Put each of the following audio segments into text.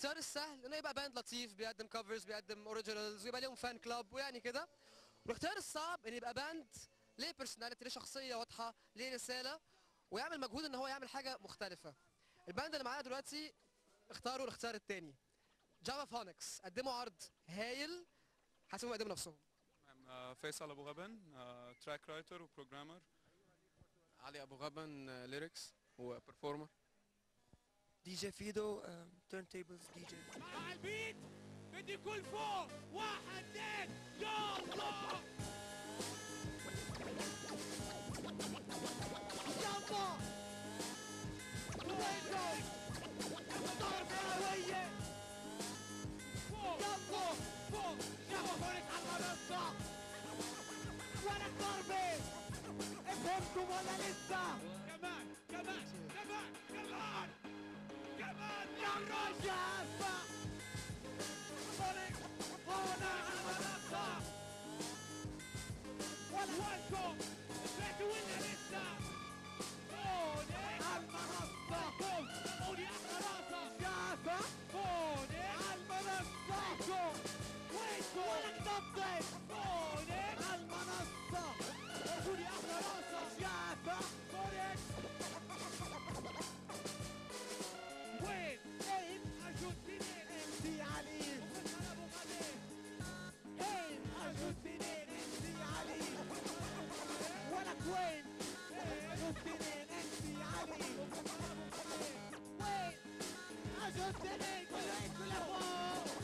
الاختيار السهل انه يبقى باند لطيف بيقدم كفرز بيقدم اوريجينالز ويبقى ليهم فان كلاب ويعني كده والاختيار الصعب ان يبقى باند ليه بيرسوناليتي ليه شخصيه واضحه ليه رساله ويعمل مجهود ان هو يعمل حاجه مختلفه الباند اللي معانا دلوقتي اختاروا الاختيار الثاني جافا فونكس قدموا عرض هايل هسيبهم يقدموا نفسهم آه، فيصل ابو غبن تراك رايتر وبروجرامر علي ابو غبن ليركس وبرفورمر دي جي فيدو تيرن تيبلز دي جي مع البيت بدي كل فوق واحد اثنين يلا يلا وينكم ضرب هوية فوق يلا فوق شافوا فونك على المنصة ولا ضربة فهمتم ولا لسه كمان كمان كمان كمان كمان يلا شافة فونك هنا على المنصة وينكم فاتوا ولا لسه فونك على المنصة قوم قولي احنا راسك شافة فونك على المنصة وينكم ولا تنطي فونك على المنصة قولي احنا راسك شافة فونك وين ايه اجود منين امسي علي وفصل ابو غدير ايه اجود منين امسي علي ولك وين اجود منين امسي علي وفصل ابو غدير وين اجود منين كله كله فوق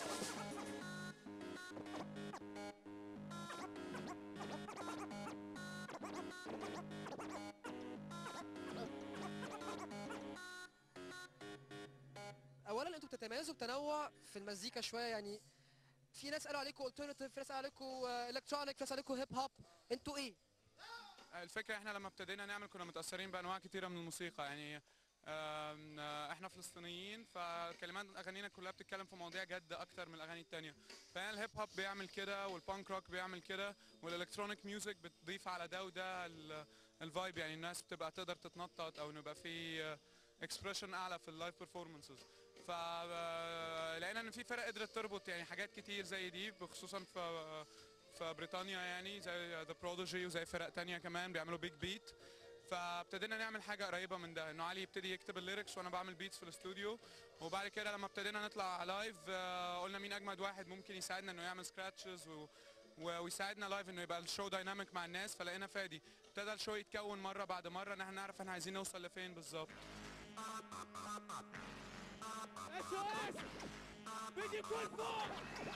اولا انتوا بتتميزوا بتنوع في المزيكا شويه يعني في ناس قالوا عليكم الترناتيف في ناس قالوا عليكم الكترونيك في ناس قالوا عليكم هيب هوب انتوا ايه الفكره احنا لما ابتدينا نعمل كنا متاثرين بانواع كتيره من الموسيقى يعني آم، آه، احنا فلسطينيين فكلمات اغانينا كلها بتتكلم في مواضيع جد اكتر من الاغاني التانية فهنا الهيب هوب بيعمل كده والبانك روك بيعمل كده والالكترونيك ميوزك بتضيف على ده وده ال- الفايب يعني الناس بتبقى تقدر تتنطط او انه يبقى في اكسبريشن اعلى في اللايف بيرفورمانسز ف آه، لقينا ان في فرق قدرت تربط يعني حاجات كتير زي دي خصوصا في في بريطانيا يعني زي ذا بروديجي وزي فرق تانية كمان بيعملوا بيج بيت فابتدينا نعمل حاجه قريبه من ده انه علي يبتدي يكتب الليركس وانا بعمل بيتس في الاستوديو وبعد كده لما ابتدينا نطلع لايف آه، قلنا مين اجمد واحد ممكن يساعدنا انه يعمل سكراتشز و و- ويساعدنا لايف انه يبقى الشو دايناميك مع الناس فلقينا فادي ابتدى الشو يتكون مره بعد مره ان احنا نعرف احنا عايزين نوصل لفين بالظبط اس او اس بدي كل فوق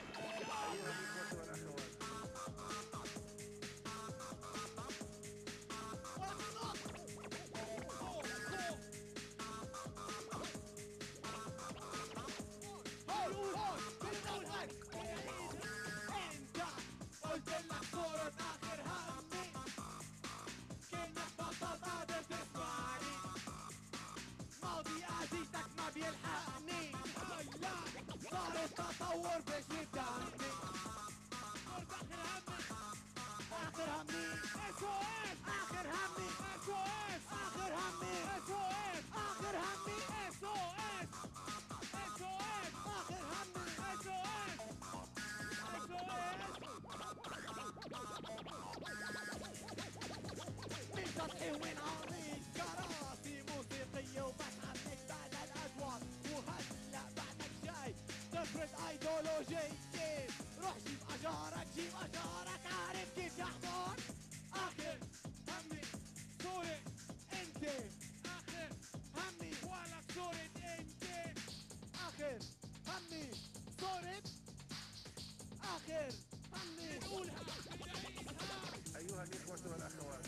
قلت لك صورة آخر همي كأنك بطل قادر تسمعني ماضي أذيتك ما بيلحقني هلا صار التطور باش يبدأني آخر همي اس او اس آخر همي اس او اس آخر همي اس او اس آخر همي اس او اس اس او اس آخر همي اس او اس اس او اس من سطحي ومن عريض كراسي موسيقية وبسعد بعد الأدوار وهلا بعدك جاي تفرض ايديولوجية روح جيب أجارك جيب أجارك عارف كيف يحضر آخر همي صورة أنت آخر همي ولا صورة أنت آخر همي صورة آخر همي قولها نعيدها أيها الإخوة والأخوات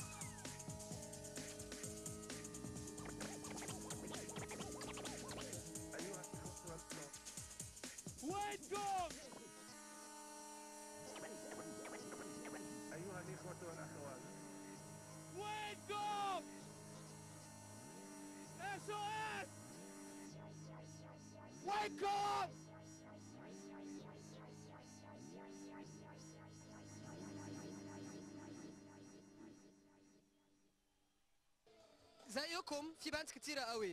أيها الإخوة والأخوات وينكم أيها الإخوة والأخوات وينكم اس او اس وينكم زيكم في باندز كتيره قوي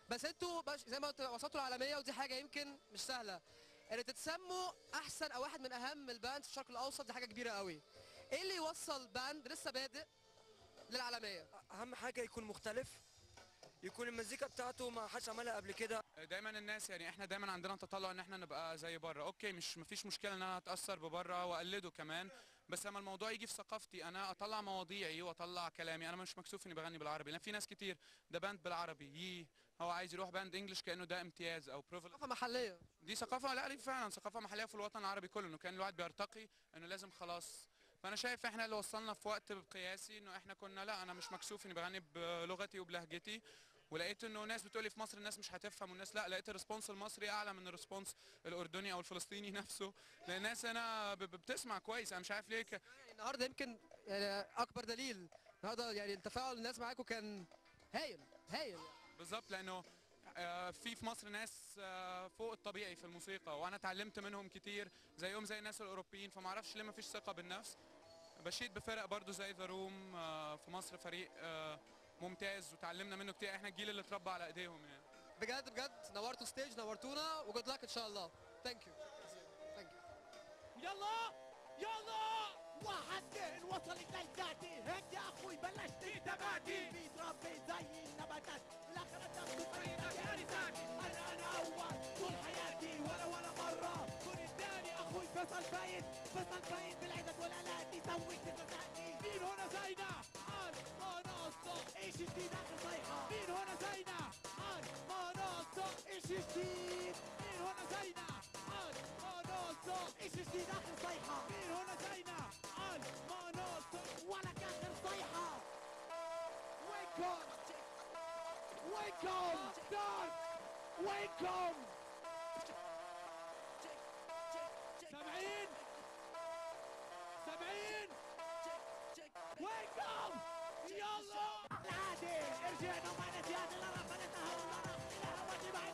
بس انتوا باش زي ما قلت وصلتوا العالميه ودي حاجه يمكن مش سهله ان تتسموا احسن او واحد من اهم الباند في الشرق الاوسط دي حاجه كبيره قوي ايه اللي يوصل باند لسه بادئ للعالميه اهم حاجه يكون مختلف يكون المزيكا بتاعته ما حدش عملها قبل كده دايما الناس يعني احنا دايما عندنا تطلع ان احنا نبقى زي بره اوكي مش مفيش مشكله ان انا اتاثر ببره واقلده كمان بس لما الموضوع يجي في ثقافتي انا اطلع مواضيعي واطلع كلامي انا مش مكسوف اني بغني بالعربي لان في ناس كتير ده باند بالعربي يي هو عايز يروح باند انجلش كانه ده امتياز او بروفيل ثقافه محليه دي ثقافه لا دي فعلا ثقافه محليه في الوطن العربي كله انه كان الواحد بيرتقي انه لازم خلاص فانا شايف احنا اللي وصلنا في وقت قياسي انه احنا كنا لا انا مش مكسوف اني بغني بلغتي وبلهجتي ولقيت انه ناس بتقولي في مصر الناس مش هتفهم والناس لا لقيت الريسبونس المصري اعلى من الريسبونس الاردني او الفلسطيني نفسه لان الناس هنا ب- ب- بتسمع كويس انا مش عارف ليه ك- يعني النهارده يمكن يعني اكبر دليل النهارده يعني التفاعل الناس معاكم كان هايل هايل يعني. بالظبط لانه آه، في في مصر ناس آه، فوق الطبيعي في الموسيقى وانا اتعلمت منهم كتير زيهم زي الناس الاوروبيين فما اعرفش ليه ما فيش ثقه بالنفس بشيد بفرق برضو زي ذا روم في مصر فريق آه، ممتاز وتعلمنا منه كتير احنا الجيل اللي اتربى على ايديهم يعني بجد بجد نورتوا ستيج نورتونا وجود لك ان شاء الله ثانك يو ثانك يو يلا يلا واحد اثنين وصلت للذاتي هيك يا اخوي بلشت تباتي بيتربي زي النباتات الاخرة تاخذ طريقك يا ريتك انا انا اول طول حياتي ولا ولا مرة كون الثاني اخوي فيصل فايت فيصل فايت بالعدد والالات يسوي تغزاني مين هنا زينا عاد منصة ايش جديد اخر صيحة مين هنا زينا عاد منصة ايش جديد مين هنا زينا عاد منصة ايش جديد اخر صيحة مين هنا زينا عاد منصة ولك اخر صيحة وينكم وينكم دار وينكم سامعين سامعين وينكم يلا العادي رجعنا وما نتيان الا رفضتها ولا رفض لها واجب